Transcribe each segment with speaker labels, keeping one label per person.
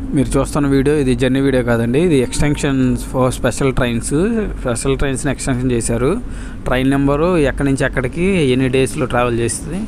Speaker 1: మీరు చూస్తున్న వీడియో ఇది జర్నీ వీడియో కాదండి ఇది extension for special trains special ట్రైన్స్ని ఎక్స్టెన్షన్ చేశారు ట్రైన్ నెంబరు ఎక్కడి నుంచి ఎక్కడికి ఎన్ని డేస్లో ట్రావెల్ చేస్తుంది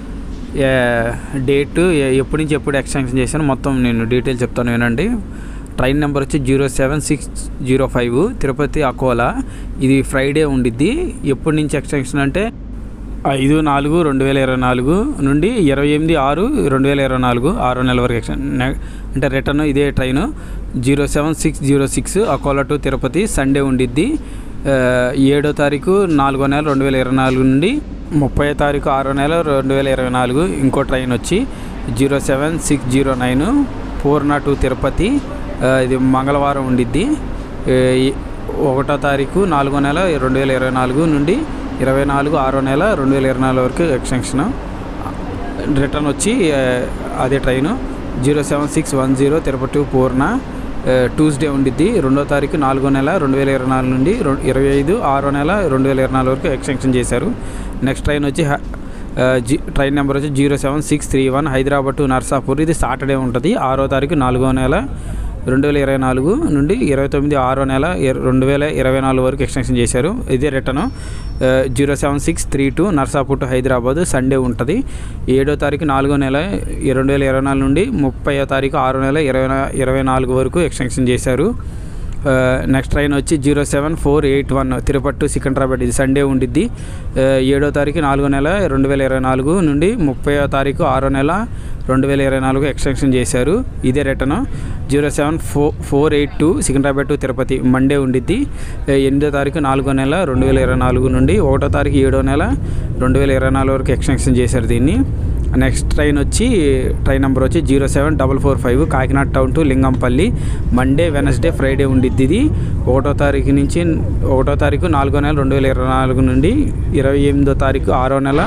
Speaker 1: డేట్ ఎప్పటి నుంచి ఎప్పుడు ఎక్స్టెన్షన్ చేశాను మొత్తం నేను డీటెయిల్ చెప్తాను వినండి ట్రైన్ నెంబర్ వచ్చి zero seven six zero five Tirupati Akola ఇది ఫ్రైడే ఉండిద్ది ఎప్పటి నుంచి ఎక్స్టెన్షన్ అంటే ఐదు నాలుగు రెండు వేల ఇరవై నాలుగు నుండి ఇరవై ఎనిమిది ఆరు రెండు వేల ఇరవై నాలుగు ఆరో నెల వరకు ఎక్స్టెన్ నె- అంటే రిటర్న్ ఇదే train zero seven six zero six Akola to Tirupati Sunday ఉండిద్ది ఆ, ఏడో తారీఖు నాలుగో నెల రెండు వేల ఇరవై నాలుగు నుండి ముప్పై తారీఖు ఆరో నెల రెండు వేల ఇరవై నాలుగు ఇంకో ట్రైన్ వచ్చి zero seven six zero nine Purna to Tirupati ఆ, ఇది మంగళవారం ఉండిద్ది ఏ, ఈ- ఒకటో తారీఖు నాలుగో నెల రెండు వేల ఇరవై నాలుగు నుండి ఇరవై నాలుగు ఆరో నెల రెండు వేల ఇరవై నాలుగు వరకు ఎక్స్టెన్షన్ రిటర్న్ వచ్చి ఆ, అదే train zero seven six one zero Tirupati Purna ఆ, ట్యూస్డే ఉండిద్ది రెండో తారీఖు నాలుగో నెల రెండు వేల ఇరవై నాలుగు నుండి రెం- ఇరవై ఐదు ఆరో నెల రెండు వేల ఇరవై నాలుగు వరకు ఎక్స్టెన్షన్ చేశారు నెక్స్ట్ ట్రైన్ వచ్చి హ- ఆ, జీ ట్రైన్ నెంబర్ వచ్చి zero seven six three one Hyderabad to Narsapur ఇది సాటర్డే ఉంటుంది ఆరో తారీఖు నాలుగో నెల రెండు వేల ఇరవై నాలుగు నుండి ఇరవై తొమ్మిది ఆరో నెల ఇర- రెండు వేల ఇరవై నాలుగు వరకు ఎక్స్టెన్షన్ చేశారు ఇదే return zero seven six three two Narsapur to Hyderabad Sunday ఉంటుంది ఏడో తారీఖు నాలుగో నెల ఈ రెండు వేల ఇరవై నాలుగు నుండి ముప్పై తారీఖు ఆరో నెల ఇరవై నా- ఇరవై నాలుగు వరకు ఎక్స్టెన్షన్ చేశారు నెక్స్ట్ ట్రైన్ వచ్చి zero seven four eight one Tirupati to Secunderabad ఇది సండే ఉండిద్ది ఆ, ఏడో తారీఖు నాలుగో నెల రెండు వేల ఇరవై నాలుగు నుండి ముప్పై తారీఖు ఆరో నెల రెండు వేల ఇరవై నాలుగు ఎక్స్టెన్షన్ చేశారు ఇదే return zero seven four four eight two Secunderabad to Tirupati Monday ఉండిద్ది ఆ, ఎనిమిదో తారీఖు నాలుగో నెల రెండు వేల ఇరవై నాలుగు నుండి ఒకటో తారీఖు ఏడో నెల రెండు వేల ఇరవై నాలుగు వరకు ఎక్స్టెన్షన్ చేశారు దీన్ని నెక్స్ట్ ట్రైన్ వచ్చి ట్రైన్ నెంబర్ వచ్చి zero seven double four five Kakinada town to Lingampalli Monday Wednesday Friday ఉండిద్ది ఇది ఒకటో తారీఖు నుంచి ఒకటో తారీఖు నాలుగో నెల రెండు వేల ఇరవై నాలుగు నుండి ఇరవై ఎనిమిదో తారీఖు ఆరో నెల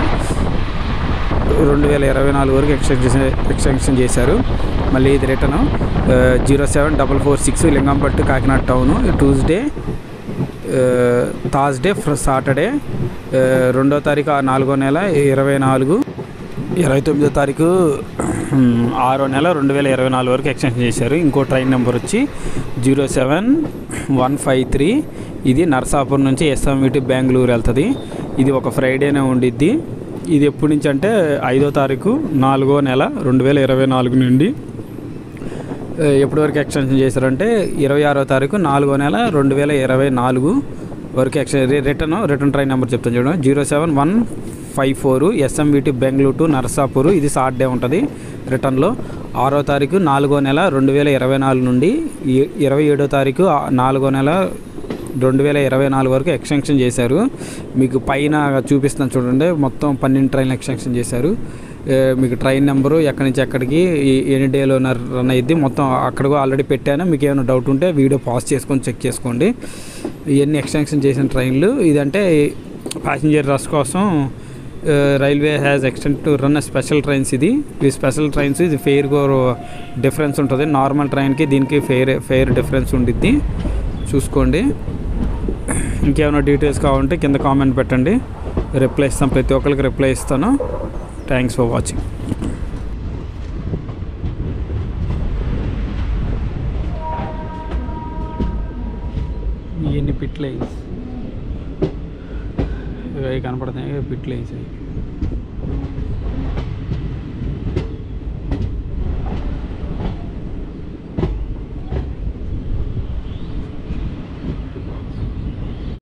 Speaker 1: రెండు వేల ఇరవై నాలుగు వరకు ఎక్స్టెన్షన్ ఎక్స్టెన్షన్ చేశారు మళ్ళీ ఇది return zero seven double four six Lingampalli Kakinada town Tuesday Thursday Saturday రెండో తారీఖు ఆ నాలుగో నెల ఇరవై నాలుగు ఇరవై తొమ్మిదో తారీఖు ఉమ్, ఆరో నెల రెండు వేల ఇరవై నాలుగు వరకు ఎక్స్టెన్షన్ చేశారు ఇంకో ట్రైన్ నెంబర్ వచ్చి zero seven one five three ఇది నర్సాపూర్ నుంచి ఎస్ఎంవిటి బెంగళూరు వెళ్తుంది ఇది ఒక ఫ్రైడేనే ఉండిద్ది ఇది ఎప్పటి నుంచి అంటే ఐదో తారీఖు నాలుగో నెల రెండు వేల ఇరవై నాలుగు నుండి ఆ, ఎప్పటి వరకు ఎక్స్టెన్షన్ చేశారంటే ఇరవై ఆరో తారీఖు నాలుగో నెల రెండు వేల ఇరవై నాలుగు వరకు ఎక్స్టెన్ రిటర్న్ రిటర్న్ ట్రైన్ నెంబర్ చెప్తాను చూడండి zero seven one five four SMVT Bengaluru to Narsapur ఇది సాటర్డే ఉంటుంది రిటర్న్లో ఆరో తారీఖు నాలుగో నెల రెండు వేల ఇరవై నాలుగు నుండి ఇ- ఇరవై ఏడో తారీఖు ఆ- నాలుగో నెల రెండు వేల ఇరవై నాలుగు వరకు ఎక్స్టెన్షన్ చేశారు మీకు పైన చూపిస్తాను చూడండి మొత్తం పన్నెండు ట్రైన్లు ఎక్స్టెన్షన్ చేశారు ఏ, మీకు ట్రైన్ నెంబరు ఎక్కడి నుంచి ఎక్కడికి ఈ- ఎన్ని డేలో రన్ అయ్యిద్ది మొత్తం అక్కడికి ఆల్రెడీ పెట్టాను మీకు ఏమైనా డౌట్ ఉంటే వీడియో పాజ్ చేసుకొని చెక్ చేసుకోండి ఇవన్నీ ఎక్స్టెన్షన్ చేసిన ట్రైన్లు ఇదంటే ప్యాసింజర్ రష్ కోసం railway has extend to run special trains ఇది ఈ స్పెషల్ ట్రైన్స్ ఇది ఫెయిర్ డిఫరెన్స్ ఉంటుంది నార్మల్ ట్రైన్కి దీనికి ఫెయిర్ ఫెయిర్ డిఫరెన్స్ ఉండిద్ది చూసుకోండి ఇంకేమైనా డీటెయిల్స్ కావాలంటే కింద కామెంట్ పెట్టండి రిప్లై ఇస్తాను ప్రతి ఒక్కరికి రిప్లై ఇస్తాను థ్యాంక్స్ ఫర్ వాచింగ్ ఇవన్నీ పిట్ లైన్స్ ఇవి కనపడుతున్నాయి పిట్ లైన్స్